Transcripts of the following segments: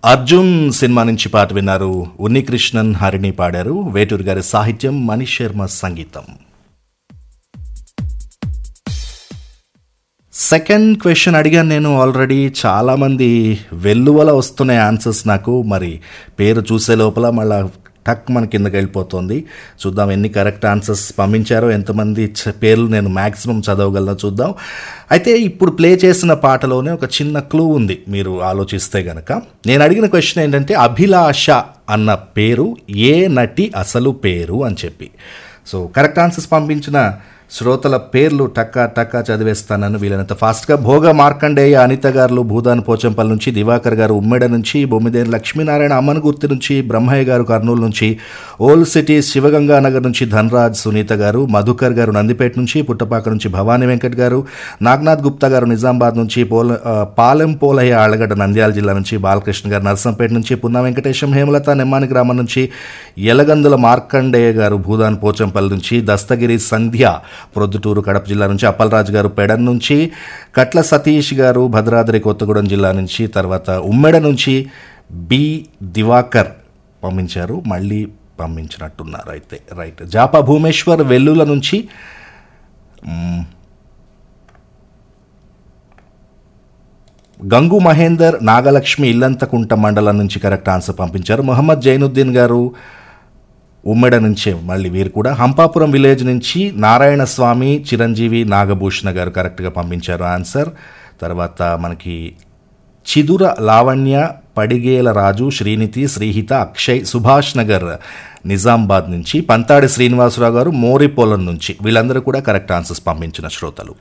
Arjun cinema నుంచి పాట విన్నారు ఉన్నికృష్ణన్ హరిణి పాడారు వేటూరు గారి సాహిత్యం మనీష్ శర్మ సంగీతం సెకండ్ క్వశ్చన్ అడిగాను నేను ఆల్రెడీ చాలామంది వెల్లువల వస్తున్నాయి ఆన్సర్స్ నాకు మరి పేరు చూసే లోపల మళ్ళా టక్ మన కిందకి వెళ్ళిపోతుంది చూద్దాం ఎన్ని కరెక్ట్ ఆన్సర్స్ పంపించారో ఎంతమంది చ- పేర్లు నేను మ్యాక్సిమం చదవగలనో చూద్దాం అయితే ఇప్పుడు ప్లే చేసిన పాటలోనే ఒక చిన్న క్లూ ఉంది మీరు ఆలోచిస్తే గనక నేను అడిగిన క్వశ్చన్ ఏంటంటే అభిలాష అన్న పేరు ఏ నటి అసలు పేరు అని చెప్పి సో కరెక్ట్ ఆన్సర్స్ పంపించిన శ్రోతల పేర్లు టక్కా టక్కా చదివేస్తానని వీలైనంత ఫాస్ట్గా భోగ మార్కండేయ అనిత గారు భూదాన్ పోచంపల్లి నుంచి దివాకర్ గారు ఉమ్మెడ నుంచి బొమ్మిదేని లక్ష్మీనారాయణ అమ్మనగుర్తి నుంచి బ్రహ్మయ్య గారు కర్నూలు నుంచి ఓల్డ్ సిటీ శివగంగా నగర్ నుంచి ధనరాజ్ సునీత గారు మధుకర్ గారు నందిపేట నుంచి పుట్టపాక నుంచి భవానీ వెంకట్ గారు నాగనాథ్ గుప్తా గారు నిజామాబాద్ నుంచి పోల ఆ, పాలెం పోలయ్య ఆళ్లగడ్డ నంద్యాల జిల్లా నుంచి బాలకృష్ణ గారు నర్సంపేట నుంచి పున్నా వెంకటేశం హేమలత నెమ్మాని గ్రామం నుంచి ఎలగందుల మార్కండేయ గారు భూదాన్ పోచంపల్లి నుంచి దస్తగిరి సంధ్య ప్రొద్దుటూరు కడప జిల్లా నుంచి అప్పలరాజు గారు పెడన్ నుంచి కట్ల సతీష్ గారు భద్రాద్రి కొత్తగూడెం జిల్లా నుంచి తర్వాత ఉమ్మెడ నుంచి బి దివాకర్ పంపించారు మళ్ళీ పంపించినట్టున్నారు అయితే రైట్ జాపా భూమేశ్వర్ వెల్లుల నుంచి మ్, గంగు మహేందర్ నాగలక్ష్మి ఇల్లంతకుంట మండలం నుంచి కరెక్ట్ ఆన్సర్ పంపించారు మొహమ్మద్ జైనుద్దీన్ గారు ఉమ్మెడ నుంచే మళ్ళీ వీరు కూడా హంపాపురం విలేజ్ నుంచి నారాయణ స్వామి చిరంజీవి నాగభూషణ గారు కరెక్ట్గా పంపించారు ఆన్సర్ తర్వాత మనకి చిదుర లావణ్య పడిగేల రాజు శ్రీనితి శ్రీహిత అక్షయ్ సుభాష్ నగర్ నిజామాబాద్ నుంచి పంతాడి శ్రీనివాసరావు గారు మోరిపోలం నుంచి వీళ్ళందరూ కూడా కరెక్ట్ ఆన్సర్స్ పంపించిన శ్రోతలు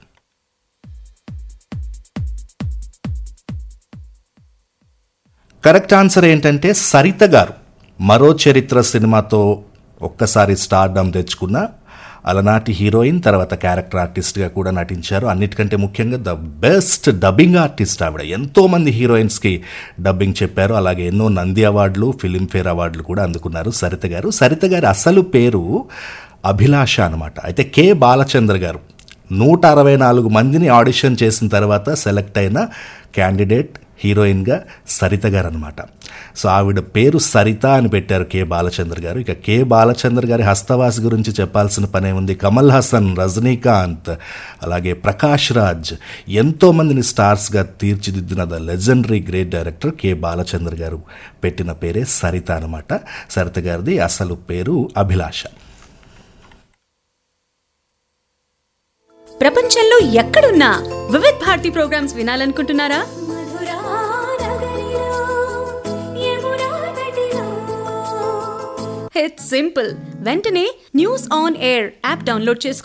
కరెక్ట్ ఆన్సర్ ఏంటంటే సరిత గారు మరో చరిత్ర సినిమాతో ఒక్కసారి స్టార్డమ్ తెచ్చుకున్న అలనాటి హీరోయిన్ తర్వాత క్యారెక్టర్ ఆర్టిస్ట్గా కూడా నటించారు అన్నిటికంటే ముఖ్యంగా ద బెస్ట్ డబ్బింగ్ ఆర్టిస్ట్ ఆవిడ ఎంతో మంది హీరోయిన్స్కి డబ్బింగ్ చెప్పారు అలాగే ఎన్నో నంది అవార్డులు ఫిలింఫేర్ అవార్డులు కూడా అందుకున్నారు సరిత గారు సరిత గారి అసలు పేరు అభిలాష అనమాట అయితే కె బాలచంద్ర గారు నూట అరవై నాలుగు మందిని ఆడిషన్ చేసిన తర్వాత సెలెక్ట్ అయిన క్యాండిడేట్ హీరోయిన్గా సరిత గారు అనమాట సో ఆవిడ పేరు సరిత అని పెట్టారు కె బాలచంద్ర గారు ఇక కె బాలచంద్ర గారి హస్తవాస్ గురించి చెప్పాల్సిన పనే ఉంది కమల్ హాసన్ రజనీకాంత్ అలాగే ప్రకాష్ రాజ్ ఎంతో మందిని స్టార్స్గా తీర్చిదిద్దిన the legendary great director K Balachandra garu పెట్టిన పేరే సరిత అనమాట సరిత గారిది అసలు పేరు అభిలాష ప్రపంచంలో ఎక్కడున్నా వివిధ్ భారతి ప్రోగ్రామ్స్ వినాలనుకుంటున్నారా ఇట్స్ సింపుల్ వెంటనే news on air app download చేసుకో